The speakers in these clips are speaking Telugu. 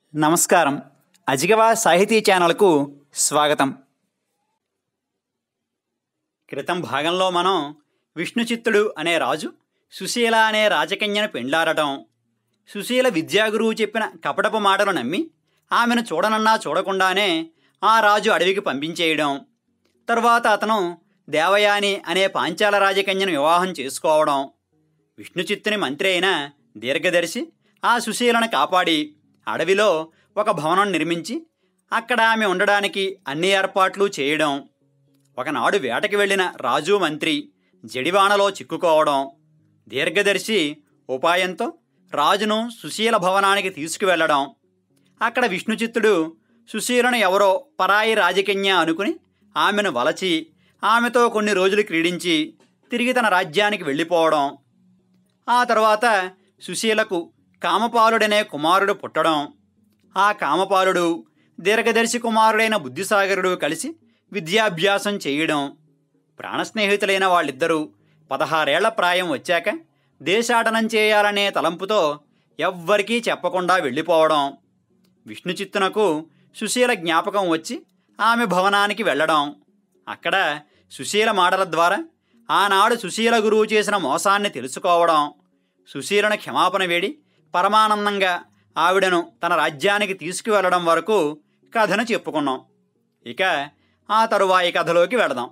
నమస్కారం అజిగవా సాహితీ ఛానల్కు స్వాగతం క్రితం భాగంలో మనం విష్ణుచిత్తుడు అనే రాజు సుశీల అనే రాజకన్యను పెండ్లాడటం సుశీల విద్యాగురువు చెప్పిన కపటపు మాటలు నమ్మి ఆమెను చూడనన్నా చూడకుండానే ఆ రాజు అడవికి పంపించేయడం తరువాత అతను దేవయాని అనే పాంచాల రాజకన్యను వివాహం చేసుకోవడం విష్ణుచిత్తుని మంత్రి అయిన దీర్ఘదర్శి ఆ సుశీలను కాపాడి అడవిలో ఒక భవనం నిర్మించి అక్కడ ఆమె ఉండడానికి అన్ని ఏర్పాట్లు చేయడం ఒకనాడు వేటకి వెళ్ళిన రాజు మంత్రి జడివానలో చిక్కుకోవడం దీర్ఘదర్శి ఉపాయంతో రాజును సుశీల భవనానికి తీసుకువెళ్ళడం అక్కడ విష్ణుచిత్తుడు సుశీలను ఎవరో పరాయి రాజకన్య అనుకుని ఆమెను వలచి ఆమెతో కొన్ని రోజులు క్రీడించి తిరిగి తన రాజ్యానికి వెళ్ళిపోవడం ఆ తర్వాత సుశీలకు కామపాలుడనే కుమారుడు పుట్టడం ఆ కామపాలుడు దీర్ఘదర్శి కుమారుడైన బుద్ధిసాగరుడు కలిసి విద్యాభ్యాసం చేయడం ప్రాణస్నేహితులైన వాళ్ళిద్దరూ పదహారేళ్ల ప్రాయం వచ్చాక దేశాటనం చేయాలనే తలంపుతో ఎవ్వరికీ చెప్పకుండా వెళ్ళిపోవడం విష్ణుచిత్తునకు సుశీల జ్ఞాపకం వచ్చి ఆమె భవనానికి వెళ్ళడం అక్కడ సుశీల మాటల ద్వారా ఆనాడు సుశీల గురువు చేసిన మోసాన్ని తెలుసుకోవడం సుశీలను క్షమాపణ వేడి పరమానందంగా ఆవిడను తన రాజ్యానికి తీసుకువెళ్ళడం వరకు కథను చెప్పుకున్నాం ఇక ఆ తరువాయి కథలోకి వెళదాం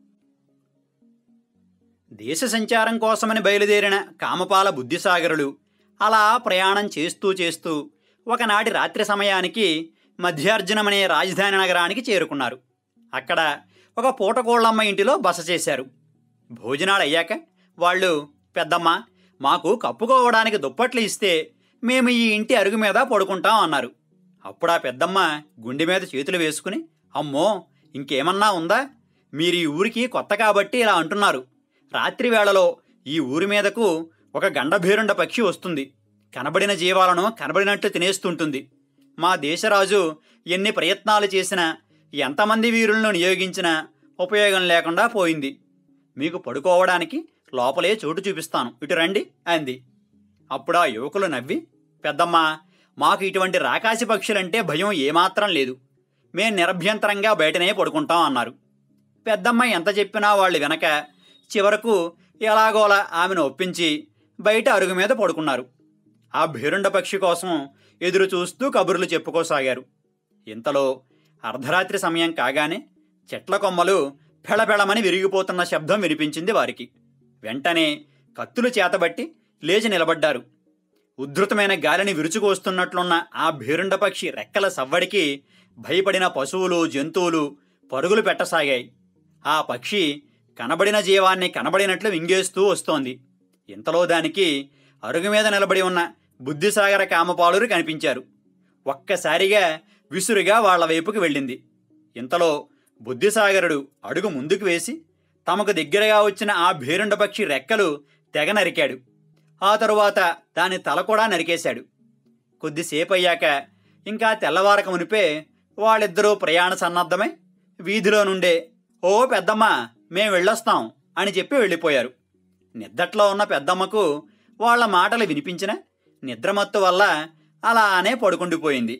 దేశ సంచారం కోసమని బయలుదేరిన కామపాల బుద్ధిసాగరులు అలా ప్రయాణం చేస్తూ చేస్తూ ఒకనాటి రాత్రి సమయానికి మధ్యార్జునమనే రాజధాని నగరానికి చేరుకున్నారు అక్కడ ఒక పూటకోళ్ళమ్మ ఇంటిలో బస చేశారు భోజనాలు అయ్యాక వాళ్ళు పెద్దమ్మ మాకు కప్పుకోవడానికి దుప్పట్లు ఇస్తే మేము ఈ ఇంటి అరుగు మీద పడుకుంటాం అన్నారు అప్పుడు ఆ పెద్దమ్మ గుండె మీద చేతులు వేసుకుని అమ్మో ఇంకేమన్నా ఉందా మీరు ఈ ఊరికి కొత్త కాబట్టి ఇలా అంటున్నారు రాత్రి వేళలో ఈ ఊరి మీదకు ఒక గండభేరుండ పక్షి వస్తుంది కనబడిన జీవాలను కనబడినట్లు తినేస్తుంటుంది మా దేశరాజు ఎన్ని ప్రయత్నాలు చేసినా ఎంతమంది వీరులను నియోగించినా ఉపయోగం లేకుండా పోయింది మీకు పడుకోవడానికి లోపలే చోటు చూపిస్తాను ఇటు రండి అంది అప్పుడు ఆ యువకులు నవ్వి పెద్దమ్మ మాకు ఇటువంటి రాకాసి పక్షులంటే భయం ఏమాత్రం లేదు మేం నిరభ్యంతరంగా బయటనే పడుకుంటాం అన్నారు పెద్దమ్మ ఎంత చెప్పినా వాళ్ళు వెనక చివరకు ఎలాగోలా ఆమెను ఒప్పించి బయట అరుగు మీద పడుకున్నారు ఆ భేరుండ పక్షి కోసం ఎదురు చూస్తూ కబుర్లు చెప్పుకోసాగారు ఇంతలో అర్ధరాత్రి సమయం కాగానే చెట్ల కొమ్మలు ఫెళఫెళమని విరిగిపోతున్న శబ్దం వినిపించింది వారికి వెంటనే కత్తులు చేతబట్టి లేచి నిలబడ్డారు ఉద్ధృతమైన గాలిని విరుచుకొస్తున్నట్లున్న ఆ భేరుండ పక్షి రెక్కల సవ్వడికి భయపడిన పశువులు జంతువులు పరుగులు పెట్టసాగాయి ఆ పక్షి కనబడిన జీవాన్ని కనబడినట్లు వింగేస్తూ వస్తోంది ఇంతలో దానికి అరుగు మీద నిలబడి ఉన్న బుద్ధిసాగర కామపాలురు కనిపించారు ఒక్కసారిగా విసురుగా వాళ్ల వైపుకి వెళ్ళింది ఇంతలో బుద్ధిసాగరుడు అడుగు ముందుకు వేసి తమకు దగ్గరగా వచ్చిన ఆ భేరుండ పక్షి రెక్కలు తెగ నరికాడు ఆ తరువాత దాని తల కూడా నరికేశాడు కొద్దిసేపు అయ్యాక ఇంకా తెల్లవారక మునిపే వాళ్ళిద్దరూ ప్రయాణ సన్నద్ధమై వీధిలో నుండే ఓ పెద్దమ్మ మేం వెళ్ళొస్తాం అని చెప్పి వెళ్ళిపోయారు నిద్దట్లో ఉన్న పెద్దమ్మకు వాళ్ళ మాటలు వినిపించిన నిద్రమత్తు వల్ల అలానే పడుకుండిపోయింది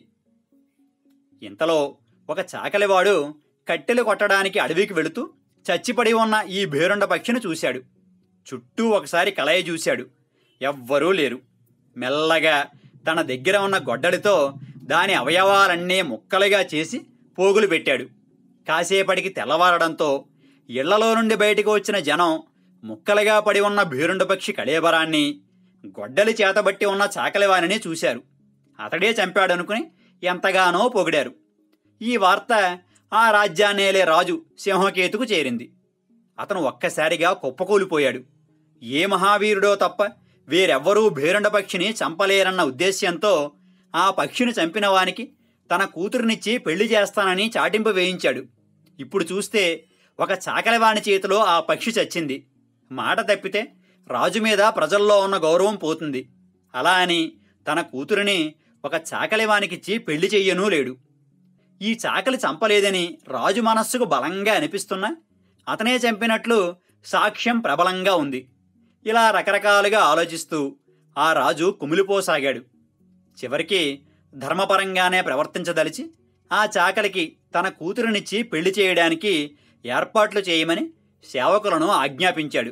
ఇంతలో ఒక చాకలివాడు కట్టెలు కొట్టడానికి అడవికి వెళుతూ చచ్చిపడి ఉన్న ఈ భేరుండ పక్షిని చూశాడు చుట్టూ ఒకసారి కలయి చూశాడు ఎవ్వరూ లేరు మెల్లగా తన దగ్గర ఉన్న గొడ్డలితో దాని అవయవాలన్నీ ముక్కలుగా చేసి పోగులు పెట్టాడు కాసేపటికి తెల్లవారడంతో ఇళ్లలో నుండి బయటకు వచ్చిన జనం ముక్కలుగా పడి ఉన్న భేరుండ పక్షి కళేబరాన్ని గొడ్డలి చేతబట్టి ఉన్న చాకలివానిని చూశారు అతడే చంపాడనుకుని ఎంతగానో పొగిడారు ఈ వార్త ఆ రాజ్యాన్నేలే రాజు సింహకేతుకు చేరింది అతను ఒక్కసారిగా కుప్పకూలిపోయాడు ఏ మహావీరుడో తప్ప వేరెవ్వరూ భేరుండ పక్షిని చంపలేరన్న ఉద్దేశ్యంతో ఆ పక్షిని చంపిన వానికి తన కూతురునిచ్చి పెళ్లి చేస్తానని చాటింపు వేయించాడు ఇప్పుడు చూస్తే ఒక చాకలివాని చేతిలో ఆ పక్షి చచ్చింది మాట తప్పితే రాజు మీద ప్రజల్లో ఉన్న గౌరవం పోతుంది అలా అని తన కూతురిని ఒక చాకలివానికిచ్చి పెళ్లి చెయ్యనూ లేడు ఈ చాకలి చంపలేదని రాజు మనస్సుకు బలంగా అనిపిస్తున్నా అతనే చంపినట్లు సాక్ష్యం ప్రబలంగా ఉంది ఇలా రకరకాలుగా ఆలోచిస్తూ ఆ రాజు కుమిలిపోసాగాడు చివరికి ధర్మపరంగానే ప్రవర్తించదలిచి ఆ చాకలికి తన కూతురునిచ్చి పెళ్లి చేయడానికి ఏర్పాట్లు చేయమని సేవకులను ఆజ్ఞాపించాడు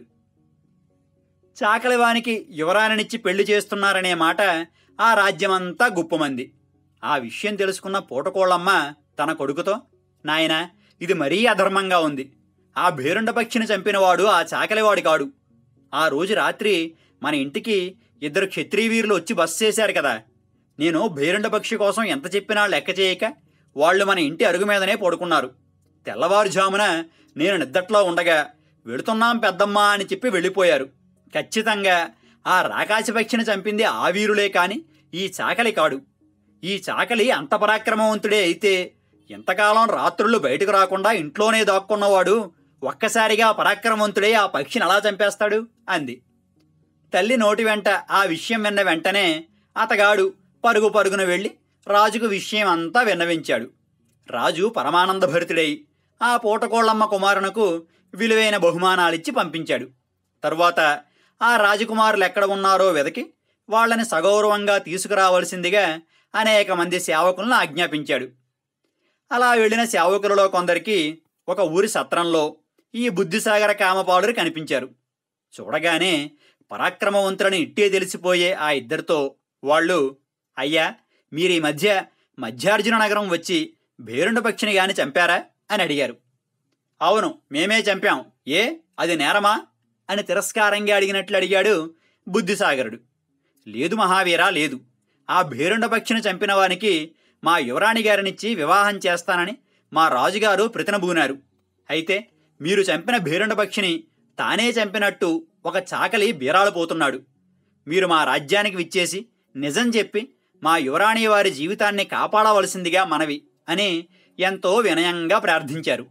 చాకలివానికి యువరానినిచ్చి పెళ్లి చేస్తున్నారనే మాట ఆ రాజ్యమంతా గుప్పమంది ఆ విషయం తెలుసుకున్న పూటకోళ్ళమ్మ తన కొడుకుతో నాయనా ఇది మరీ అధర్మంగా ఉంది ఆ భేరుండ పక్షిని చంపినవాడు ఆ చాకలివాడు కాడు ఆ రోజు రాత్రి మన ఇంటికి ఇద్దరు క్షత్రియ వీరులు వచ్చి బస్ చేశారు కదా నేను భేరుండ పక్షి కోసం ఎంత చెప్పినా లెక్క చేయక వాళ్ళు మన ఇంటి అరుగు మీదనే పడుకున్నారు తెల్లవారుజామున నేను నిద్దట్లో ఉండగా వెళుతున్నాం పెద్దమ్మా అని చెప్పి వెళ్ళిపోయారు ఖచ్చితంగా ఆ రాకాశ పక్షిని చంపింది ఆ వీరులే కాని ఈ చాకలి కాడు ఈ చాకలి అంత పరాక్రమవంతుడే అయితే ఎంతకాలం రాత్రుళ్ళు బయటకు రాకుండా ఇంట్లోనే దాక్కున్నవాడు ఒక్కసారిగా పరాక్రమవంతుడే ఆ పక్షిని అలా చంపేస్తాడు అంది తల్లి నోటి వెంట ఆ విషయం విన్న వెంటనే అతగాడు పరుగు పరుగున వెళ్ళి రాజుకు విషయం అంతా విన్నవించాడు రాజు పరమానందభరితుడై ఆ పూటకోళ్ళమ్మ కుమారునకు విలువైన బహుమానాలిచ్చి పంపించాడు తరువాత ఆ రాజకుమారులు ఎక్కడ ఉన్నారో వెదకి వాళ్ళని సగౌరవంగా తీసుకురావలసిందిగా అనేక మంది సేవకులను ఆజ్ఞాపించాడు అలా వెళ్ళిన సేవకులలో కొందరికి ఒక ఊరి సత్రంలో ఈ బుద్ధిసాగర కామపాలురు కనిపించారు చూడగానే పరాక్రమవంతులని ఇట్టే తెలిసిపోయే ఆ ఇద్దరితో వాళ్ళు అయ్యా మీరు ఈ మధ్య మధ్యార్జున నగరం వచ్చి భేరుండ పక్షిని గాని చంపారా అని అడిగారు అవును మేమే చంపాం ఏ అది నేరమా అని తిరస్కారంగా అడిగినట్లు అడిగాడు బుద్ధిసాగరుడు లేదు మహావీరా లేదు ఆ భేరుండ పక్షిని చంపిన వానికి మా యువరాణి గారినిచ్చి వివాహం చేస్తానని మా రాజుగారు ప్రతినబూనారు అయితే మీరు చంపిన భేరుండ పక్షిని తానే చంపినట్టు ఒక చాకలి బీరాలు పోతున్నాడు మీరు మా రాజ్యానికి విచ్చేసి నిజం చెప్పి మా యువరాణి వారి జీవితాన్ని కాపాడవలసిందిగా మనవి అని ఎంతో వినయంగా ప్రార్థించారు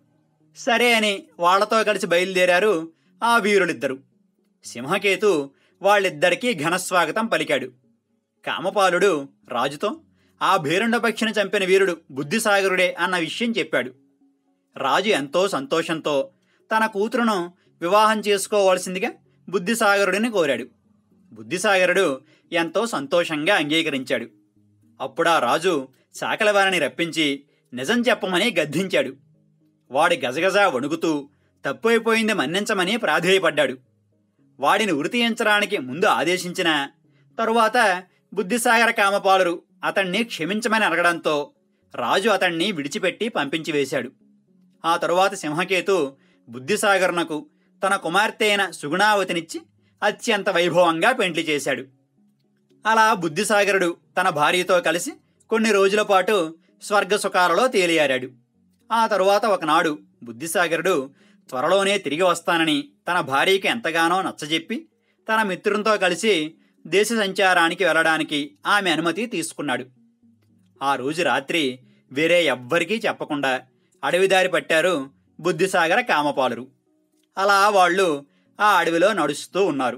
సరే అని వాళ్లతో కలిసి బయలుదేరారు ఆ వీరులిద్దరు సింహకేతు వాళ్ళిద్దరికీ ఘనస్వాగతం పలికాడు కామపాలుడు రాజుతో ఆ భేరుండ పక్షిని చంపిన వీరుడు బుద్ధిసాగరుడే అన్న విషయం చెప్పాడు రాజు ఎంతో సంతోషంతో తన కూతురును వివాహం చేసుకోవాల్సిందిగా బుద్ధిసాగరుడిని కోరాడు బుద్ధిసాగరుడు ఎంతో సంతోషంగా అంగీకరించాడు అప్పుడా రాజు చాకలవారిని రప్పించి నిజం చెప్పమని గద్దించాడు వాడి గజగజ వణుకుతూ తప్పైపోయింది మన్నించమని ప్రాధేయపడ్డాడు వాడిని ఉరితీయించడానికి ముందు ఆదేశించిన తరువాత బుద్ధిసాగర కామపాలురు అతణ్ణి క్షమించమని అడగడంతో రాజు అతణ్ణి విడిచిపెట్టి పంపించి వేశాడు ఆ తరువాత సింహకేతు బుద్ధిసాగరునకు తన కుమార్తె అయిన సుగుణావతినిచ్చి అత్యంత వైభవంగా పెండ్లి చేశాడు అలా బుద్ధిసాగరుడు తన భార్యతో కలిసి కొన్ని రోజుల పాటు స్వర్గసుఖాలలో తేలియారాడు ఆ తరువాత ఒకనాడు బుద్ధిసాగరుడు త్వరలోనే తిరిగి వస్తానని తన భార్యకి ఎంతగానో నచ్చజెప్పి తన మిత్రునితో కలిసి దేశ సంచారానికి వెళ్ళడానికి ఆమె అనుమతి తీసుకున్నాడు ఆ రోజు రాత్రి వేరే ఎవ్వరికీ చెప్పకుండా అడవిదారి పట్టారు బుద్ధిసాగర కామపాలురు అలా వాళ్ళు ఆ అడవిలో నడుస్తూ ఉన్నారు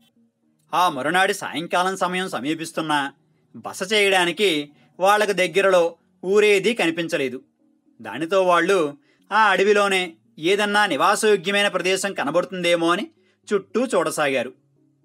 ఆ మరునాడి సాయంకాలం సమయం సమీపిస్తున్నా బస చేయడానికి వాళ్ళకు దగ్గరలో ఊరేది కనిపించలేదు దానితో వాళ్ళు ఆ అడవిలోనే ఏదన్నా నివాసయోగ్యమైన ప్రదేశం కనబడుతుందేమో అని చుట్టూ చూడసాగారు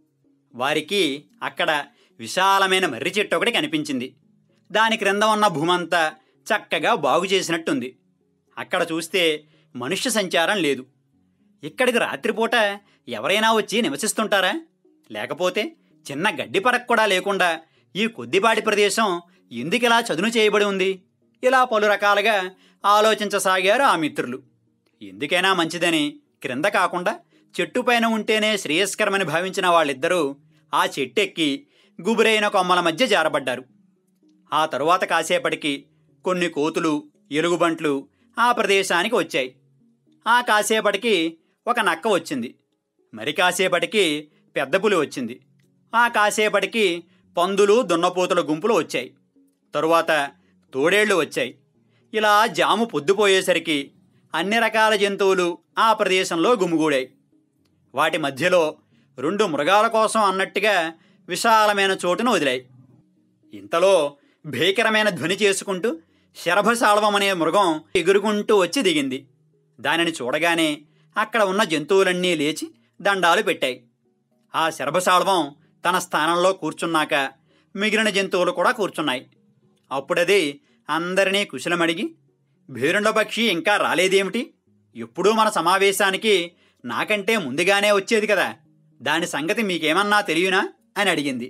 వారికి అక్కడ విశాలమైన మర్రి చెట్టు ఒకటి కనిపించింది దాని క్రింద ఉన్న భూమంతా చక్కగా బాగు చేసినట్టుంది అక్కడ చూస్తే మనుష్య సంచారం లేదు ఇక్కడికి రాత్రిపూట ఎవరైనా వచ్చి నివసిస్తుంటారా లేకపోతే చిన్న గడ్డి పరక్ కూడా లేకుండా ఈ కొద్దిపాటి ప్రదేశం ఎందుకిలా చదును చేయబడి ఉంది ఇలా పలు రకాలుగా ఆలోచించసాగారు ఆ మిత్రులు ఎందుకైనా మంచిదని క్రింద కాకుండా చెట్టు పైన ఉంటేనే శ్రేయస్కరమని భావించిన వాళ్ళిద్దరూ ఆ చెట్టెక్కి గుబురైన కొమ్మల మధ్య జారబడ్డారు ఆ తరువాత కాసేపటికి కొన్ని కోతులు ఎలుగుబంట్లు ఆ ప్రదేశానికి వచ్చాయి ఆ కాసేపటికి ఒక నక్క వచ్చింది మరి కాసేపటికి పెద్ద పులి వచ్చింది ఆ కాసేపటికి పందులు దున్నపోతుల గుంపులు వచ్చాయి తరువాత తోడేళ్లు వచ్చాయి ఇలా జాము పొద్దుపోయేసరికి అన్ని రకాల జంతువులు ఆ ప్రదేశంలో గుమిగూడాయి వాటి మధ్యలో రెండు మృగాల కోసం అన్నట్టుగా విశాలమైన చోటును వదిలాయి ఇంతలో భీకరమైన ధ్వని చేసుకుంటూ శరభశాళవం అనే మృగం ఎగురుకుంటూ వచ్చి దిగింది దానిని చూడగానే అక్కడ ఉన్న జంతువులన్నీ లేచి దండాలు పెట్టాయి ఆ శరభశాళవం తన స్థానంలో కూర్చున్నాక మిగిలిన జంతువులు కూడా కూర్చున్నాయి అప్పుడది అందరినీ కుశలమడిగి భేరుండ పక్షి ఇంకా రాలేదేమిటి ఎప్పుడూ మన సమావేశానికి నాకంటే ముందుగానే వచ్చేది కదా దాని సంగతి మీకేమన్నా తెలియనా అని అడిగింది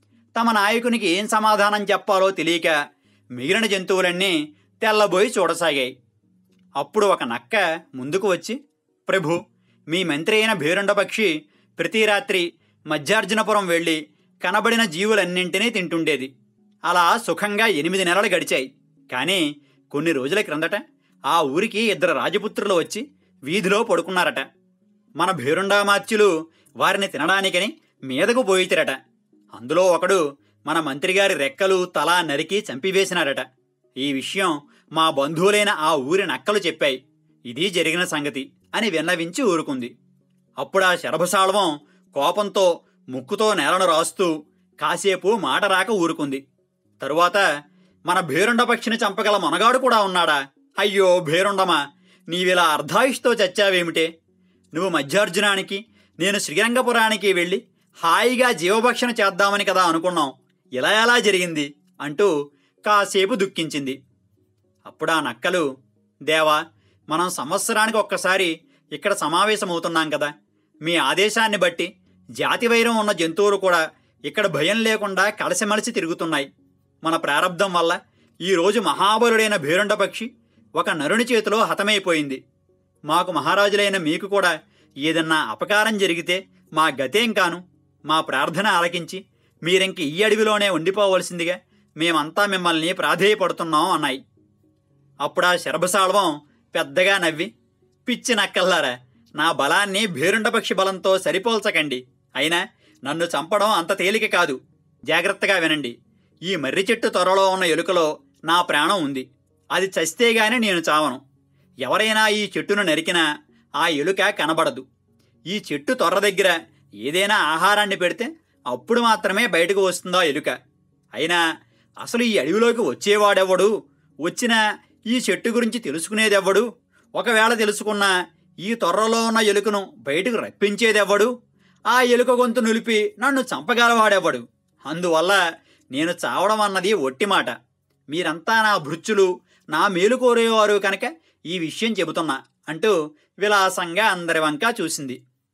తమ నాయకునికి ఏం సమాధానం చెప్పాలో తెలియక మిగిలిన జంతువులన్నీ తెల్లబోయి చూడసాగాయి అప్పుడు ఒక నక్క ముందుకు వచ్చి ప్రభు మీ మంత్రి అయిన భేరుండ పక్షి ప్రతి రాత్రి మధ్యార్జునపురం వెళ్ళి కనబడిన జీవులన్నింటినీ తింటుండేది అలా సుఖంగా ఎనిమిది నెలలు గడిచాయి కానీ కొన్ని రోజుల క్రిందట ఆ ఊరికి ఇద్దరు రాజపుత్రులు వచ్చి వీధిలో పడుకున్నారట మన భేరుండామాత్యులు వారిని తినడానికని మీదకు పోయితిరట అందులో ఒకడు మన మంత్రిగారి రెక్కలు తల నరికి చంపివేసినారట ఈ విషయం మా బంధువులైన ఆ ఊరి నక్కలు చెప్పాయి ఇది జరిగిన సంగతి అని విన్నవించి ఊరుకుంది అప్పుడా శరభసాళవం కోపంతో ముక్కుతో నేలను రాస్తూ కాసేపు మాట రాక ఊరుకుంది తరువాత మన భేరుండ పక్షిని చంపగల మనగాడు కూడా ఉన్నాడా అయ్యో భేరుండమా నీవిలా అర్ధాయుష్తో చచ్చావేమిటే నువ్వు మధ్యార్జునానికి నేను శ్రీరంగపురానికి వెళ్ళి హాయిగా జీవభక్షణ చేద్దామని కదా అనుకున్నాం ఇలా ఎలా జరిగింది అంటూ కాసేపు దుఃఖించింది అప్పుడా నక్కలు దేవా మనం సంవత్సరానికి ఒక్కసారి ఇక్కడ సమావేశమవుతున్నాం కదా మీ ఆదేశాన్ని బట్టి జాతి వైరం ఉన్న జంతువులు కూడా ఇక్కడ భయం లేకుండా కలిసిమలిసి తిరుగుతున్నాయి మన ప్రారంధం వల్ల ఈరోజు మహాబలుడైన భేరుండ పక్షి ఒక నరుని చేతిలో హతమైపోయింది మాకు మహారాజులైన మీకు కూడా ఏదన్నా అపకారం జరిగితే మా గతేం కాను మా ప్రార్థన ఆలకించి మీరింక ఈ అడవిలోనే ఉండిపోవలసిందిగా మేమంతా మిమ్మల్ని ప్రాధేయపడుతున్నాం అన్నాయి అప్పుడా శరభసాళవం పెద్దగా నవ్వి పిచ్చి నక్కల్లారా నా బలాన్ని భేరుండపక్షి బలంతో సరిపోల్చకండి అయినా నన్ను చంపడం అంత తేలిక కాదు జాగ్రత్తగా వినండి ఈ మర్రి చెట్టు త్వరలో ఉన్న ఎలుకలో నా ప్రాణం ఉంది అది చస్తే గాని నేను చావను ఎవరైనా ఈ చెట్టును నరికినా ఆ ఎలుక కనబడదు ఈ చెట్టు తొర్ర దగ్గర ఏదైనా ఆహారాన్ని పెడితే అప్పుడు మాత్రమే బయటకు వస్తుందో ఎలుక అయినా అసలు ఈ అడవిలోకి వచ్చేవాడెవడు వచ్చినా ఈ చెట్టు గురించి తెలుసుకునేదెవ్వడు ఒకవేళ తెలుసుకున్నా ఈ తొర్రలో ఉన్న ఎలుకను బయటకు రప్పించేదెవ్వడు ఆ ఎలుక గొంతు నిలిపి నన్ను చంపగలవాడెవ్వడు అందువల్ల నేను చావడం అన్నది ఒట్టి మాట మీరంతా నా భృత్యులు నా మేలు కోరేవారు కనుక ఈ విషయం చెబుతున్నా అంటూ విలాసంగా అందరి వంక చూసింది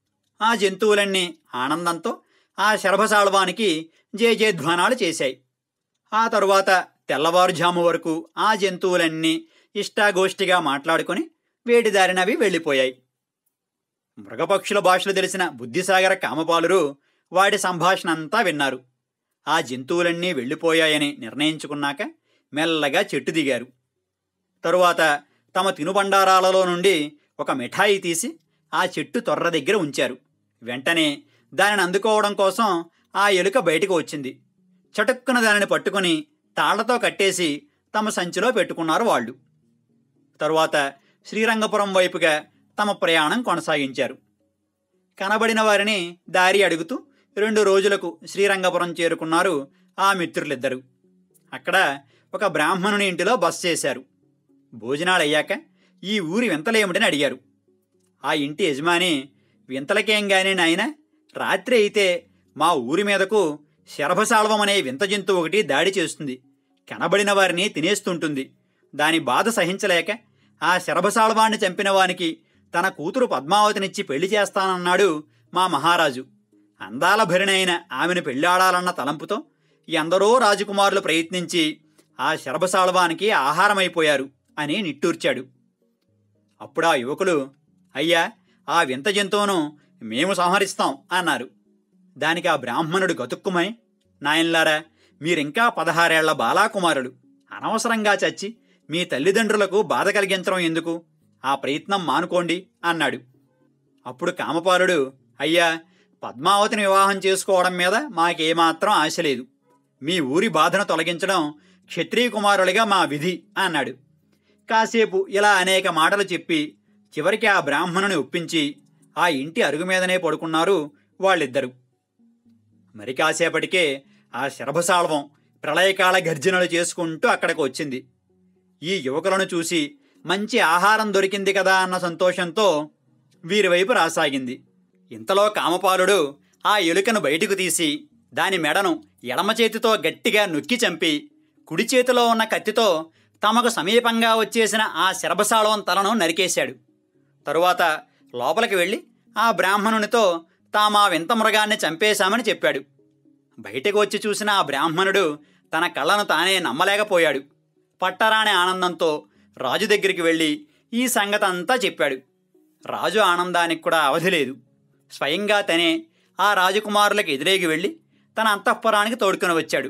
ఆ జంతువులన్నీ ఆనందంతో ఆ శరభసాళవానికి జయజయధ్వానాలు చేశాయి ఆ తరువాత తెల్లవారుజాము వరకు ఆ జంతువులన్నీ ఇష్టాగోష్ఠిగా మాట్లాడుకొని వేటిదారినవి వెళ్ళిపోయాయి మృగపక్షుల భాషలు తెలిసిన బుద్ధిసాగర కామపాలురు వాడి సంభాషణ అంతా విన్నారు ఆ జంతువులన్నీ వెళ్ళిపోయాయని నిర్ణయించుకున్నాక మెల్లగా చెట్టు దిగారు తరువాత తమ తినుబండారాలలో నుండి ఒక మిఠాయి తీసి ఆ చెట్టు తొర్ర దగ్గర ఉంచారు వెంటనే దానిని అందుకోవడం కోసం ఆ ఎలుక బయటకు వచ్చింది చటుక్కున దానిని పట్టుకొని తాళ్లతో కట్టేసి తమ సంచిలో పెట్టుకున్నారు వాళ్ళు తరువాత శ్రీరంగపురం వైపుగా తమ ప్రయాణం కొనసాగించారు కనబడిన వారిని దారి అడుగుతూ రెండు రోజులకు శ్రీరంగపురం చేరుకున్నారు ఆ మిత్రులిద్దరు అక్కడ ఒక బ్రాహ్మణుని ఇంటిలో బస చేశారు భోజనాలయ్యాక ఈ ఊరి వింతలేమిటని అడిగారు ఆ ఇంటి యజమాని వింతలకేం గాని నాయన రాత్రి అయితే మా ఊరి మీదకు శరభసాళవం అనే వింత జంతువు ఒకటి దాడి చేస్తుంది కనబడిన వారిని తినేస్తుంటుంది దాని బాధ సహించలేక ఆ శరభసాళవాన్ని చంపిన వానికి తన కూతురు పద్మావతినిచ్చి పెళ్లి చేస్తానన్నాడు మా మహారాజు అందాల భరిణైన ఆమెను పెళ్ళాడాలన్న తలంపుతో ఎందరో రాజకుమారులు ప్రయత్నించి ఆ శరభసాళవానికి ఆహారమైపోయారు అని నిట్టూర్చాడు అప్పుడు ఆ యువకులు అయ్యా ఆ వింత జంతువును మేము సంహరిస్తాం అన్నారు దానికి ఆ బ్రాహ్మణుడు గతుక్కుమని నాయన్లారా మీరింకా పదహారేళ్ల బాలాకుమారులు అనవసరంగా చచ్చి మీ తల్లిదండ్రులకు బాధ కలిగించడం ఎందుకు ఆ ప్రయత్నం మానుకోండి అన్నాడు అప్పుడు కామపాలుడు అయ్యా పద్మావతిని వివాహం చేసుకోవడం మీద మాకేమాత్రం ఆశ లేదు మీ ఊరి బాధను తొలగించడం క్షత్రియ కుమారుడిగా మా విధి అన్నాడు కాసేపు ఇలా అనేక మాటలు చెప్పి చివరికి ఆ బ్రాహ్మణుని ఒప్పించి ఆ ఇంటి అరుగు మీదనే పడుకున్నారు వాళ్ళిద్దరు మరి కాసేపటికే ఆ శరభసాళవం ప్రళయకాల గర్జనలు చేసుకుంటూ అక్కడికి వచ్చింది ఈ యువకులను చూసి మంచి ఆహారం దొరికింది కదా అన్న సంతోషంతో వీరి వైపు రాసాగింది ఇంతలో కామపాలుడు ఆ ఎలుకను బయటకు తీసి దాని మెడను ఎడమ చేతితో గట్టిగా నొక్కి చంపి కుడి చేతిలో ఉన్న కత్తితో తమకు సమీపంగా వచ్చేసిన ఆ శరభసాళవం తలను నరికేశాడు తరువాత లోపలికి వెళ్ళి ఆ బ్రాహ్మణునితో తాము ఆ వింత మృగాన్ని చంపేశామని చెప్పాడు బయటకు వచ్చి చూసిన ఆ బ్రాహ్మణుడు తన కళ్ళను తానే నమ్మలేకపోయాడు పట్టరాని ఆనందంతో రాజు దగ్గరికి వెళ్ళి ఈ సంగతి అంతా చెప్పాడు రాజు ఆనందానికి కూడా అవధి లేదు స్వయంగా తనే ఆ రాజకుమారులకు ఎదురేగి వెళ్ళి తన అంతఃపురానికి తోడుకొని వచ్చాడు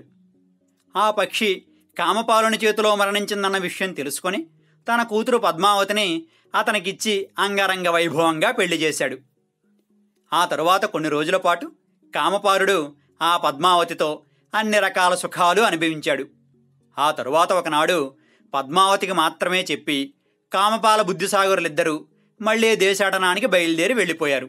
ఆ పక్షి కామపాలుని చేతిలో మరణించిందన్న విషయం తెలుసుకొని తన కూతురు పద్మావతిని అతనికిచ్చి అంగరంగ వైభవంగా పెళ్లి చేశాడు ఆ తరువాత కొన్ని రోజుల పాటు కామపాలుడు ఆ పద్మావతితో అన్ని రకాల సుఖాలు అనుభవించాడు ఆ తరువాత ఒకనాడు పద్మావతికి మాత్రమే చెప్పి కామపాల బుద్ధిసాగరులిద్దరూ మళ్ళీ దేశాటనానికి బయలుదేరి వెళ్ళిపోయారు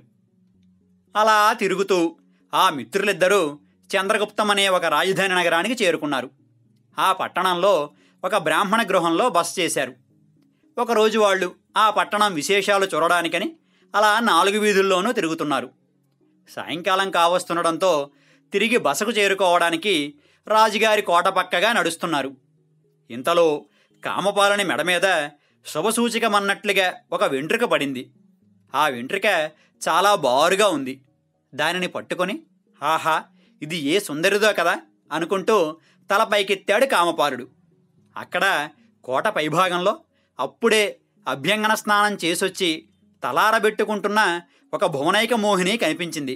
అలా తిరుగుతూ ఆ మిత్రులిద్దరూ చంద్రగుప్తం అనే ఒక రాజధాని నగరానికి చేరుకున్నారు ఆ పట్టణంలో ఒక బ్రాహ్మణ గృహంలో బస చేశారు ఒకరోజు వాళ్ళు ఆ పట్టణం విశేషాలు చూడడానికని అలా నాలుగు వీధుల్లోనూ తిరుగుతున్నారు సాయంకాలం కావస్తుండడంతో తిరిగి బసకు చేరుకోవడానికి రాజుగారి కోట పక్కగా నడుస్తున్నారు ఇంతలో కామపాలని మెడ మీద శుభసూచికమన్నట్లుగా ఒక వెంట్రుక పడింది ఆ వెంట్రుక చాలా బారుగా ఉంది దానిని పట్టుకొని ఆహా ఇది ఏ సుందరిదో కదా అనుకుంటూ తల పైకెత్తాడు కామపాలుడు అక్కడ కోట పైభాగంలో అప్పుడే అభ్యంగన స్నానం చేసొచ్చి తలారబెట్టుకుంటున్న ఒక భువనైక మోహిని కనిపించింది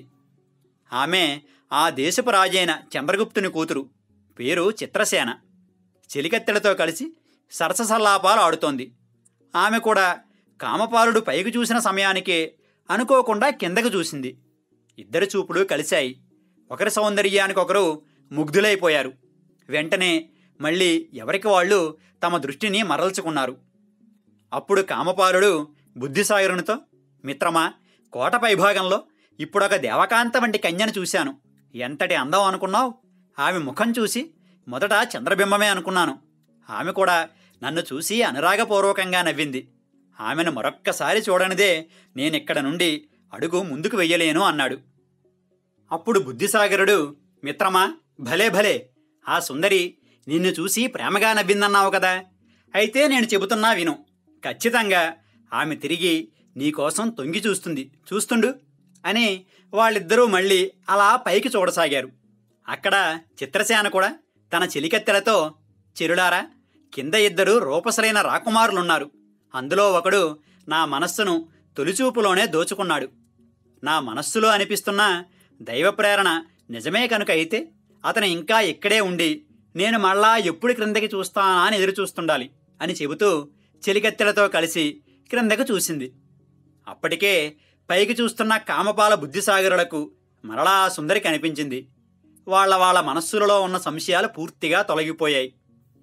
ఆమె ఆ దేశపు రాజైన చంద్రగుప్తుని కూతురు పేరు చిత్రసేన చెలికత్తెలతో కలిసి సరససల్లాపాలు ఆడుతోంది ఆమె కూడా కామపాలుడు పైకి చూసిన సమయానికే అనుకోకుండా కిందకు చూసింది ఇద్దరి చూపులు కలిశాయి ఒకరి సౌందర్యానికి ఒకరు ముగ్ధులైపోయారు వెంటనే మళ్ళీ ఎవరికి వాళ్ళు తమ దృష్టిని మరల్చుకున్నారు అప్పుడు కామపాలుడు బుద్ధిసాగరునితో మిత్రమా కోట పైభాగంలో ఇప్పుడొక దేవకాంత వంటి కన్యను చూశాను ఎంతటి అందం అనుకున్నావు ఆమె ముఖం చూసి మొదట చంద్రబింబమే అనుకున్నాను ఆమె కూడా నన్ను చూసి అనురాగపూర్వకంగా నవ్వింది ఆమెను మరొక్కసారి చూడనిదే నేనిక్కడ నుండి అడుగు ముందుకు వెయ్యలేను అన్నాడు అప్పుడు బుద్ధిసాగరుడు మిత్రమా భలే భలే ఆ సుందరి నిన్ను చూసి ప్రేమగా నవ్విందన్నావు కదా అయితే నేను చెబుతున్నా విను ఖచ్చితంగా ఆమె తిరిగి నీకోసం తొంగి చూస్తుంది చూస్తుండు అని వాళ్ళిద్దరూ మళ్ళీ అలా పైకి చూడసాగారు అక్కడ చిత్రసేన కూడా తన చెలికత్తెలతో చెరులారా కింద ఇద్దరు రూపసరైన రాకుమారులున్నారు అందులో ఒకడు నా మనస్సును తొలిచూపులోనే దోచుకున్నాడు నా మనస్సులో అనిపిస్తున్న దైవ ప్రేరణ నిజమే కనుక అయితే అతను ఇంకా ఇక్కడే ఉండి నేను మళ్ళా ఎప్పుడు క్రిందకి చూస్తానా అని ఎదురు చూస్తుండాలి అని చెబుతూ చెలికత్తెలతో కలిసి క్రిందకు చూసింది అప్పటికే పైకి చూస్తున్న కామపాల బుద్ధిసాగరులకు మరలా ఆ సుందరి కనిపించింది వాళ్ళ వాళ్ళ మనస్సులలో ఉన్న సంశయాలు పూర్తిగా తొలగిపోయాయి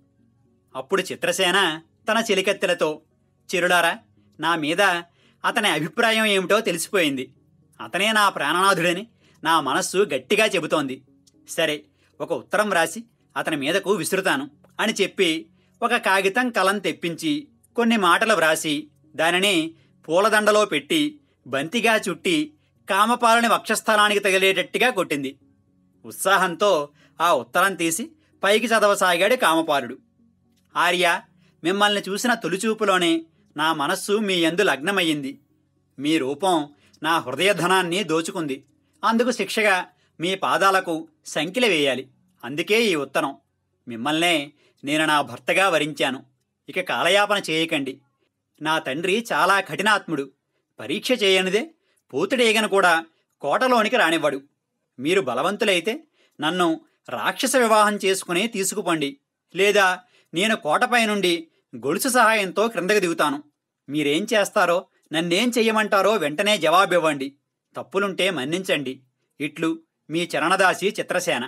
అప్పుడు చిత్రసేన తన చెలికత్తెలతో చిరుడారా నా మీద అతని అభిప్రాయం ఏమిటో తెలిసిపోయింది అతనే నా ప్రాణనాథుడని నా మనస్సు గట్టిగా చెబుతోంది సరే ఒక ఉత్తరం రాసి అతని మీదకు విసురుతాను అని చెప్పి ఒక కాగితం కలం తెప్పించి కొన్ని మాటలు వ్రాసి దానిని పూలదండలో పెట్టి బంతిగా చుట్టి కామపాలని వక్షస్థలానికి తగిలేటట్టుగా కొట్టింది ఉత్సాహంతో ఆ ఉత్తరం తీసి పైకి చదవసాగాడు కామపాలుడు ఆర్య మిమ్మల్ని చూసిన తొలిచూపులోనే నా మనస్సు మీ యందు లగ్నమయ్యింది మీ రూపం నా హృదయధనాన్ని దోచుకుంది అందుకు శిక్షగా మీ పాదాలకు సంఖ్యలు వేయాలి అందుకే ఈ ఉత్తరం మిమ్మల్నే నేను నా భర్తగా వరించాను ఇక కాలయాపన చేయకండి నా తండ్రి చాలా కఠినాత్ముడు పరీక్ష చేయనిదే పూతుడేగను కూడా కోటలోనికి రానివ్వడు మీరు బలవంతులైతే నన్ను రాక్షస వివాహం చేసుకుని తీసుకుపండి లేదా నేను కోటపై నుండి గొలుసు సహాయంతో క్రిందకి దిగుతాను మీరేం చేస్తారో నన్నేం చెయ్యమంటారో వెంటనే జవాబివ్వండి తప్పులుంటే మన్నించండి ఇట్లు మీ చరణదాసి చిత్రసేన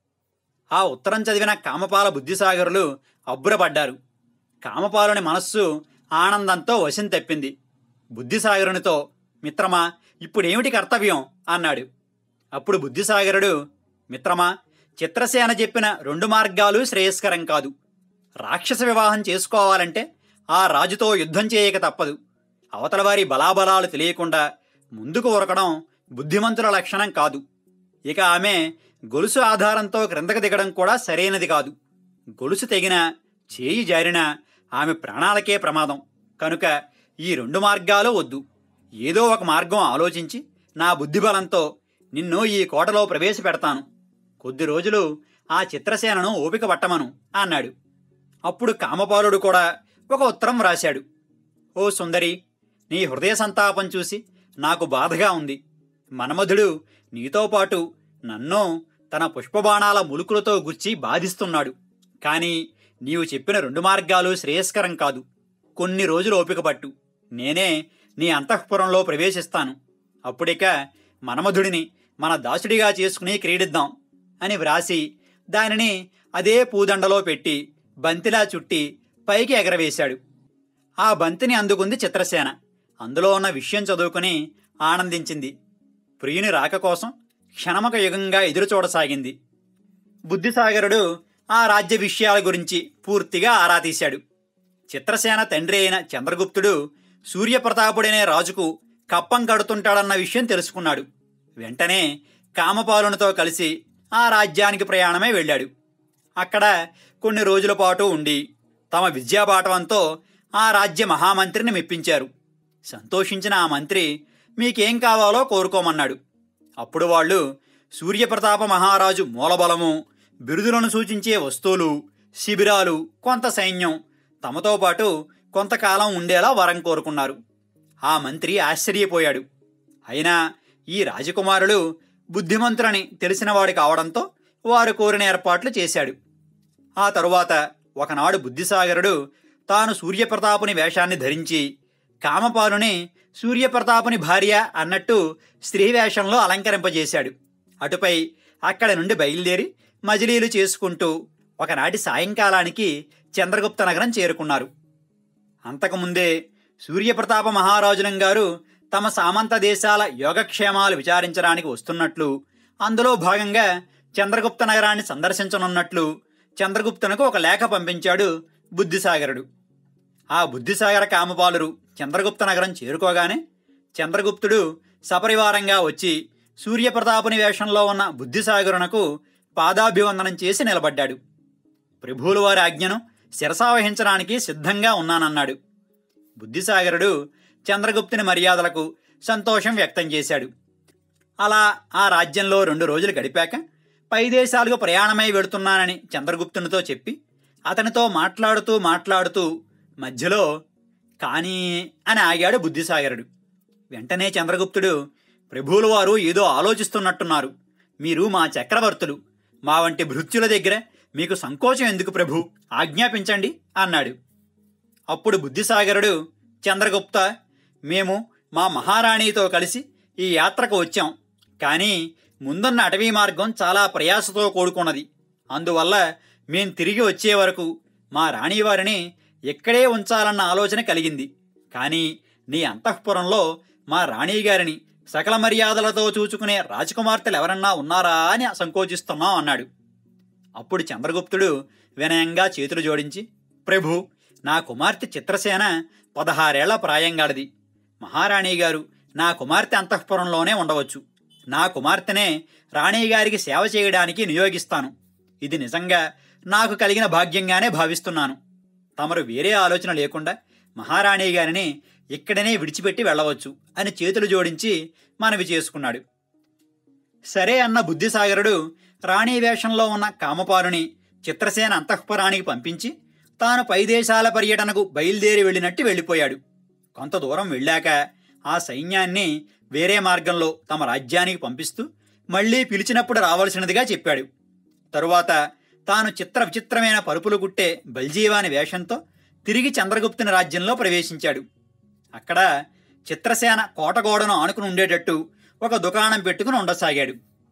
ఆ ఉత్తరం చదివిన కామపాల బుద్ధిసాగరులు అబ్బురపడ్డారు కామపాలుని మనస్సు ఆనందంతో వశం తప్పింది బుద్ధిసాగరునితో మిత్రమా ఇప్పుడేమిటి కర్తవ్యం అన్నాడు అప్పుడు బుద్ధిసాగరుడు మిత్రమా చిత్రసేన చెప్పిన రెండు మార్గాలు శ్రేయస్కరం కాదు రాక్షస వివాహం చేసుకోవాలంటే ఆ రాజుతో యుద్ధం చేయక తప్పదు అవతలవారి బలాబలాలు తెలియకుండా ముందుకు ఉరకడం బుద్ధిమంతుల లక్షణం కాదు ఇక ఆమె గొలుసు ఆధారంతో క్రిందకు దిగడం కూడా సరైనది కాదు గొలుసు తెగినా చేయి జారినా ఆమె ప్రాణాలకే ప్రమాదం కనుక ఈ రెండు మార్గాలు వద్దు ఏదో ఒక మార్గం ఆలోచించి నా బుద్ధిబలంతో నిన్ను ఈ కోటలో ప్రవేశపెడతాను కొద్ది రోజులు ఆ చిత్రసేనను ఓపిక పట్టమను అన్నాడు అప్పుడు కామపాలుడు కూడా ఒక ఉత్తరం వ్రాశాడు ఓ సుందరి నీ హృదయ సంతాపం చూసి నాకు బాధగా ఉంది మన్మధుడు నీతో పాటు నన్ను తన పుష్పబాణాల ములుకులతో గుచ్చి బాధిస్తున్నాడు కానీ నీవు చెప్పిన రెండు మార్గాలు శ్రేయస్కరం కాదు కొన్ని రోజులు ఓపిక పట్టు నేనే నీ అంతఃపురంలో ప్రవేశిస్తాను అప్పుడిక మన్మధుడిని మన దాసుడిగా చేసుకుని క్రీడిద్దాం అని వ్రాసి దానిని అదే పూదండలో పెట్టి బంతిలా చుట్టి పైకి ఎగరవేశాడు ఆ బంతిని అందుకుంది చిత్రసేన అందులో ఉన్న విషయం చదువుకుని ఆనందించింది ప్రియుని రాక కోసం క్షణమొక యుగంగా ఎదురుచూడసాగింది బుద్ధిసాగరుడు ఆ రాజ్య విషయాల గురించి పూర్తిగా ఆరా తీశాడు చిత్రసేన తండ్రి అయిన చంద్రగుప్తుడు సూర్యప్రతాపుడనే రాజుకు కప్పం కడుతుంటాడన్న విషయం తెలుసుకున్నాడు వెంటనే కామపాలునితో కలిసి ఆ రాజ్యానికి ప్రయాణమై వెళ్ళాడు అక్కడ కొన్ని రోజుల పాటు ఉండి తమ విద్యాపాఠవంతో ఆ రాజ్య మహామంత్రిని మెప్పించారు సంతోషించిన ఆ మంత్రి మీకేం కావాలో కోరుకోమన్నాడు అప్పుడు వాళ్ళు సూర్యప్రతాప మహారాజు మూలబలము బిరుదులను సూచించే వస్తువులు శిబిరాలు కొంత సైన్యం తమతో పాటు కొంతకాలం ఉండేలా వరం కోరుకున్నారు ఆ మంత్రి ఆశ్చర్యపోయాడు అయినా ఈ రాజకుమారులు బుద్ధిమంతులని తెలిసినవాడు కావడంతో వారు కోరిన ఏర్పాట్లు చేశాడు ఆ తరువాత ఒకనాడు బుద్ధిసాగరుడు తాను సూర్యప్రతాపుని వేషాన్ని ధరించి కామపాలుని సూర్యప్రతాపుని భార్య అన్నట్టు స్త్రీ వేషంలో అలంకరింపజేశాడు అటుపై అక్కడి నుండి బయలుదేరి మజిలీలు చేసుకుంటూ ఒకనాటి సాయంకాలానికి చంద్రగుప్త నగరం చేరుకున్నారు అంతకుముందే సూర్యప్రతాప మహారాజులం గారు తమ సామంత దేశాల యోగక్షేమాలు విచారించడానికి వస్తున్నట్లు అందులో భాగంగా చంద్రగుప్త నగరాన్ని సందర్శించనున్నట్లు చంద్రగుప్తునకు ఒక లేఖ పంపించాడు బుద్ధిసాగరుడు ఆ బుద్ధిసాగర కామపాలురు చంద్రగుప్త నగరం చేరుకోగానే చంద్రగుప్తుడు సపరివారంగా వచ్చి సూర్యప్రతాపుని వేషంలో ఉన్న బుద్ధిసాగరునకు పాదాభివందనం చేసి నిలబడ్డాడు ప్రభువుల వారి ఆజ్ఞను శిరసావహించడానికి సిద్ధంగా ఉన్నానన్నాడు బుద్ధిసాగరుడు చంద్రగుప్తుని మర్యాదలకు సంతోషం వ్యక్తం చేశాడు అలా ఆ రాజ్యంలో రెండు రోజులు గడిపాక పై దేశాలకు ప్రయాణమై వెడుతున్నానని చంద్రగుప్తునితో చెప్పి అతనితో మాట్లాడుతూ మాట్లాడుతూ మధ్యలో కానీ అని ఆగాడు బుద్ధిసాగరుడు వెంటనే చంద్రగుప్తుడు ప్రభువుల వారు ఏదో ఆలోచిస్తున్నట్టున్నారు మీరు మా చక్రవర్తులు మా వంటి భృత్యుల దగ్గర మీకు సంకోచం ఎందుకు ప్రభు ఆజ్ఞాపించండి అన్నాడు అప్పుడు బుద్ధిసాగరుడు చంద్రగుప్త మేము మా మహారాణితో కలిసి ఈ యాత్రకు వచ్చాం కానీ ముందున్న అటవీ మార్గం చాలా ప్రయాసతో కూడుకున్నది అందువల్ల మేం తిరిగి వచ్చే వరకు మా రాణివారిని ఇక్కడే ఉంచాలన్న ఆలోచన కలిగింది కానీ నీ అంతఃపురంలో మా రాణిగారిని సకల మర్యాదలతో చూచుకునే రాజకుమార్తెలు ఎవరన్నా ఉన్నారా అని సంకోచిస్తున్నాం అన్నాడు అప్పుడు చంద్రగుప్తుడు వినయంగా చేతులు జోడించి ప్రభు నా కుమార్తె చిత్రసేన పదహారేళ్ల ప్రాయంగాడిది మహారాణి గారు నా కుమార్తె అంతఃపురంలోనే ఉండవచ్చు నా కుమార్తెనే రాణిగారికి సేవ చేయడానికి నియోగిస్తాను ఇది నిజంగా నాకు కలిగిన భాగ్యంగానే భావిస్తున్నాను తమరు వేరే ఆలోచన లేకుండా మహారాణి గారిని ఇక్కడనే విడిచిపెట్టి వెళ్ళవచ్చు అని చేతులు జోడించి మనవి చేసుకున్నాడు సరే అన్న బుద్ధిసాగరుడు రాణి వేషంలో ఉన్న కామపాలుని చిత్రసేన అంతఃపురానికి పంపించి తాను పై దేశాల పర్యటనకు బయలుదేరి వెళ్ళినట్టు వెళ్ళిపోయాడు కొంత దూరం వెళ్ళాక ఆ సైన్యాన్ని వేరే మార్గంలో తమ రాజ్యానికి పంపిస్తూ మళ్ళీ పిలిచినప్పుడు రావలసినదిగా చెప్పాడు తరువాత తాను చిత్ర విచిత్రమైన పరుపులు కుట్టే బల్జీవాని వేషంతో తిరిగి చంద్రగుప్తుని రాజ్యంలో ప్రవేశించాడు అక్కడ చిత్రసేన కోటగోడను ఆనుకుని ఉండేటట్టు ఒక దుకాణం పెట్టుకుని ఉండసాగాడు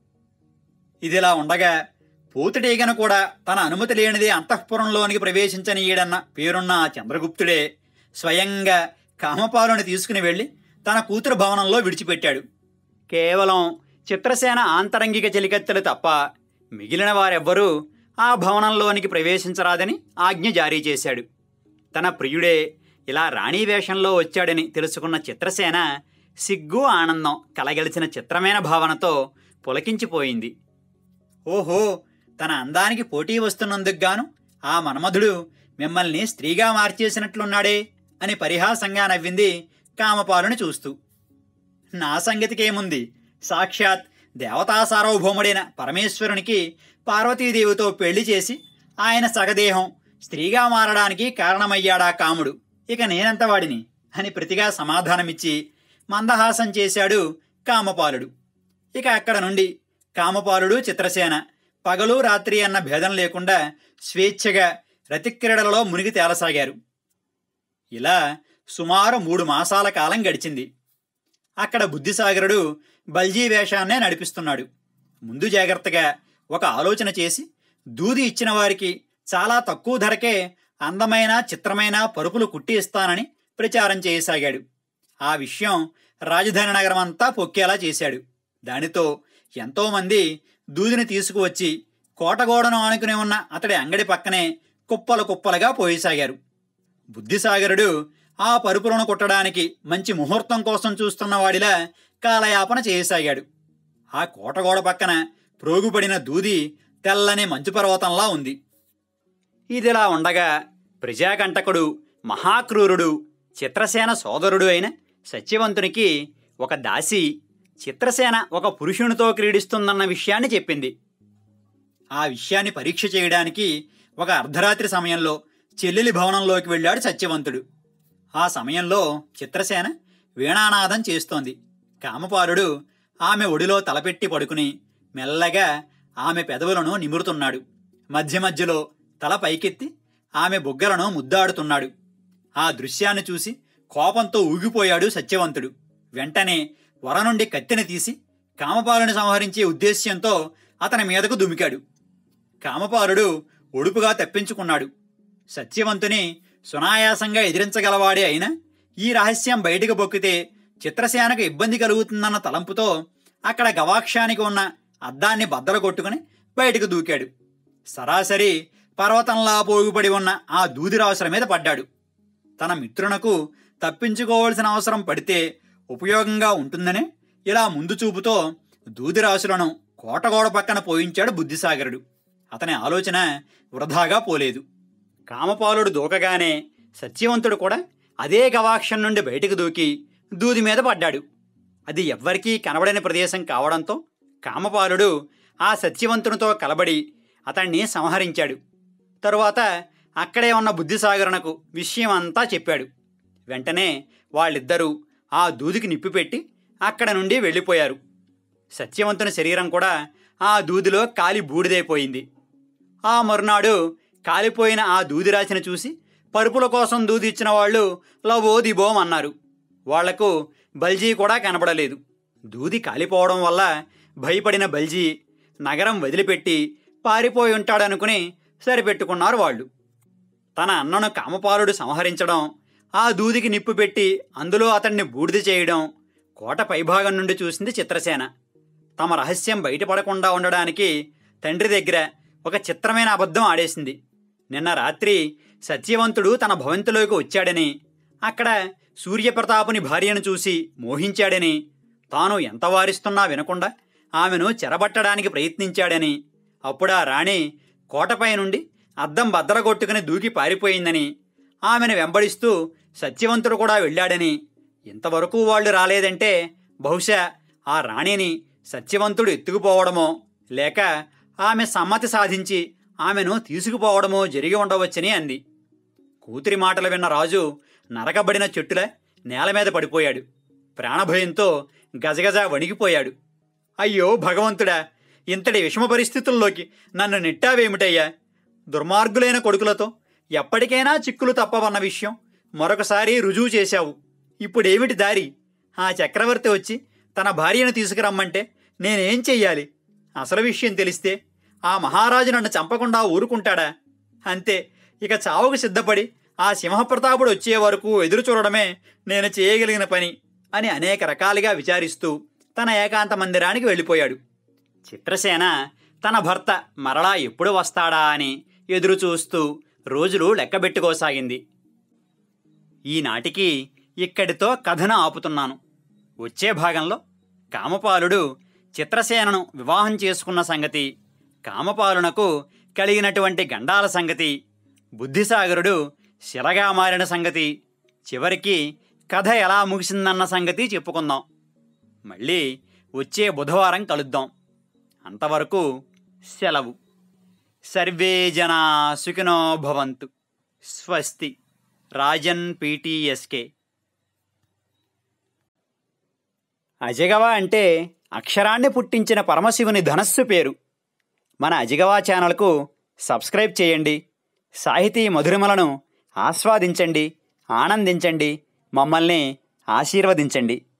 ఇదిలా ఉండగా పోతుడేగను కూడా తన అనుమతి లేనిదే అంతఃపురంలోనికి ప్రవేశించనీయడన్న పేరున్న ఆ చంద్రగుప్తుడే స్వయంగా కామపాలుని తీసుకుని వెళ్ళి తన కూతురు భవనంలో విడిచిపెట్టాడు కేవలం చిత్రసేన ఆంతరంగిక చెలికత్తెలు తప్ప మిగిలిన వారెవ్వరూ ఆ భవనంలోనికి ప్రవేశించరాదని ఆజ్ఞ జారీ చేశాడు తన ప్రియుడే ఇలా రాణి వేషంలో వచ్చాడని తెలుసుకున్న చిత్రసేన సిగ్గు ఆనందం కలగలిసిన చిత్రమైన భావనతో పులకించిపోయింది ఓహో తన అందానికి పోటీ వస్తున్నందుకు గాను ఆ మన్మధుడు మిమ్మల్ని స్త్రీగా మార్చేసినట్లున్నాడే అని పరిహాసంగా నవ్వింది కామపాలుని చూస్తూ నా సంగతికేముంది సాక్షాత్ దేవతా సార్వభౌముడైన పరమేశ్వరునికి పార్వతీదేవితో పెళ్లి చేసి ఆయన సగదేహం స్త్రీగా మారడానికి కారణమయ్యాడా కాముడు ఇక నేనంత వాడిని అని ప్రతిగా సమాధానమిచ్చి మందహాసం చేశాడు కామపాలుడు ఇక అక్కడ నుండి కామపాలుడు చిత్రసేన పగలు రాత్రి అన్న భేదం లేకుండా స్వేచ్ఛగా రతిక్రీడలలో మునిగి తేలసాగారు ఇలా సుమారు మూడు మాసాల కాలం గడిచింది అక్కడ బుద్ధిసాగరుడు బల్జీ వేషాన్నే నడిపిస్తున్నాడు ముందు జాగ్రత్తగా ఒక ఆలోచన చేసి దూది ఇచ్చిన వారికి చాలా తక్కువ ధరకే అందమైన చిత్రమైన పరుపులు కుట్టి ఇస్తానని ప్రచారం చేయసాగాడు ఆ విషయం రాజధాని నగరం అంతా పొక్కేలా చేశాడు దానితో ఎంతోమంది దూదిని తీసుకువచ్చి కోటగోడను ఆనుకుని ఉన్న అతడి అంగడి పక్కనే కుప్పలు కుప్పలుగా పోయసాగారు బుద్ధిసాగరుడు ఆ పరుపులను కుట్టడానికి మంచి ముహూర్తం కోసం చూస్తున్న వాడిలా కాలయాపన చేయసాగాడు ఆ కోటగోడ పక్కన ప్రోగుపడిన దూది తెల్లని మంచు పర్వతంలా ఉంది ఇదిలా ఉండగా ప్రజాకంటకుడు మహాక్రూరుడు చిత్రసేన సోదరుడు అయిన సత్యవంతునికి ఒక దాసి చిత్రసేన ఒక పురుషునితో క్రీడిస్తుందన్న విషయాన్ని చెప్పింది ఆ విషయాన్ని పరీక్ష చేయడానికి ఒక అర్ధరాత్రి సమయంలో చెల్లెలి భవనంలోకి వెళ్ళాడు సత్యవంతుడు ఆ సమయంలో చిత్రసేన వీణానాదం చేస్తోంది కామపాలుడు ఆమె ఒడిలో తలపెట్టి పడుకుని మెల్లగా ఆమె పెదవులను నిమురుతున్నాడు మధ్య మధ్యలో తల పైకెత్తి ఆమె బుగ్గలను ముద్దాడుతున్నాడు ఆ దృశ్యాన్ని చూసి కోపంతో ఊగిపోయాడు సత్యవంతుడు వెంటనే వర నుండి కత్తిని తీసి కామపాలుని సంహరించే ఉద్దేశ్యంతో అతని మీదకు దుమికాడు కామపాలుడు ఒడుపుగా తప్పించుకున్నాడు సత్యవంతుని సునాయాసంగా ఎదిరించగలవాడే అయినా ఈ రహస్యం బయటకు బొక్కితే చిత్రసేనకు ఇబ్బంది కలుగుతుందన్న తలంపుతో అక్కడ గవాక్షానికి ఉన్న అద్దాన్ని బద్దలు కొట్టుకుని బయటకు దూకాడు సరాసరి పర్వతంలా పోగుపడి ఉన్న ఆ దూదిరాసుల మీద పడ్డాడు తన మిత్రునకు తప్పించుకోవాల్సిన అవసరం పడితే ఉపయోగంగా ఉంటుందని ఇలా ముందు చూపుతో దూదిరాశులను కోటగోడ పక్కన పోయించాడు బుద్ధిసాగరుడు అతని ఆలోచన వృధాగా పోలేదు కామపాలుడు దూకగానే సత్యవంతుడు కూడా అదే గవాక్షం నుండి బయటకు దూకి దూది మీద పడ్డాడు అది ఎవ్వరికీ కనబడని ప్రదేశం కావడంతో కామపాలుడు ఆ సత్యవంతునితో కలబడి అతన్ని సంహరించాడు తరువాత అక్కడే ఉన్న బుద్ధిసాగరునకు విషయం అంతా చెప్పాడు వెంటనే వాళ్ళిద్దరూ ఆ దూదికి నిప్పిపెట్టి అక్కడ నుండి వెళ్ళిపోయారు సత్యవంతుని శరీరం కూడా ఆ దూదిలో కాలి బూడిదైపోయింది ఆ మరునాడు కాలిపోయిన ఆ దూదిరాశిని చూసి పరుపుల కోసం దూది ఇచ్చిన వాళ్ళు లవో దిబోం అన్నారు వాళ్లకు బల్జీ కూడా కనబడలేదు దూది కాలిపోవడం వల్ల భయపడిన బల్జీ నగరం వదిలిపెట్టి పారిపోయి ఉంటాడనుకుని సరిపెట్టుకున్నారు వాళ్ళు తన అన్నను కామపాలుడు సంహరించడం ఆ దూదికి నిప్పు పెట్టి అందులో అతన్ని బూడిద చేయడం కోట పైభాగం నుండి చూసింది చిత్రసేన తమ రహస్యం బయటపడకుండా ఉండడానికి తండ్రి దగ్గర ఒక చిత్రమైన అబద్ధం ఆడేసింది నిన్న రాత్రి సత్యవంతుడు తన భవంతిలోకి వచ్చాడని అక్కడ సూర్యప్రతాపుని భార్యను చూసి మోహించాడని తాను ఎంత వారిస్తున్నా వినకుండా ఆమెను చెరబట్టడానికి ప్రయత్నించాడని అప్పుడా రాణి కోటపై నుండి అద్దం బద్దలగొట్టుకుని దూకి పారిపోయిందని ఆమెను వెంబడిస్తూ సత్యవంతుడు కూడా వెళ్ళాడని ఇంతవరకు వాళ్ళు రాలేదంటే బహుశా ఆ రాణిని సత్యవంతుడు ఎత్తుకుపోవడమో లేక ఆమె సమ్మతి సాధించి ఆమెను తీసుకుపోవడమో జరిగి ఉండవచ్చని అంది కూతురి మాటలు విన్న రాజు నరకబడిన చెట్టుల నేల మీద పడిపోయాడు ప్రాణభయంతో గజగజ వణికిపోయాడు అయ్యో భగవంతుడా ఇంతటి విషమ పరిస్థితుల్లోకి నన్ను నెట్టావేమిటయ్యా దుర్మార్గులైన కొడుకులతో ఎప్పటికైనా చిక్కులు తప్పవన్న విషయం మరొకసారి రుజువు చేశావు ఇప్పుడేమిటి దారి ఆ చక్రవర్తి వచ్చి తన భార్యను తీసుకురమ్మంటే నేనేం చెయ్యాలి అసలు విషయం తెలిస్తే ఆ మహారాజు నన్ను చంపకుండా ఊరుకుంటాడా అంతే ఇక చావుకు సిద్ధపడి ఆ సింహప్రతాపుడు వచ్చే వరకు ఎదురు చూడడమే నేను చేయగలిగిన పని అని అనేక రకాలుగా విచారిస్తూ తన ఏకాంత మందిరానికి వెళ్ళిపోయాడు చిత్రసేన తన భర్త మరలా ఎప్పుడు వస్తాడా అని ఎదురు చూస్తూ రోజులు లెక్కబెట్టుకోసాగింది ఈనాటికి ఇక్కడితో కథను ఆపుతున్నాను వచ్చే భాగంలో కామపాలుడు చిత్రసేనను వివాహం చేసుకున్న సంగతి కామపాలునకు కలిగినటువంటి గండాల సంగతి బుద్ధిసాగరుడు శిలగా మారిన సంగతి చివరికి కథ ఎలా ముగిసిందన్న సంగతి చెప్పుకుందాం మళ్ళీ వచ్చే బుధవారం కలుద్దాం అంతవరకు సెలవు సర్వే జనా సుఖినో భవంతు స్వస్తి రాజన్ పీటీఎస్కే అజగవ అంటే అక్షరాన్ని పుట్టించిన పరమశివుని ధనస్సు పేరు మన అజిగవా ఛానల్కు సబ్స్క్రైబ్ చేయండి సాహితీ మధురిమలను ఆస్వాదించండి ఆనందించండి మమ్మల్ని ఆశీర్వదించండి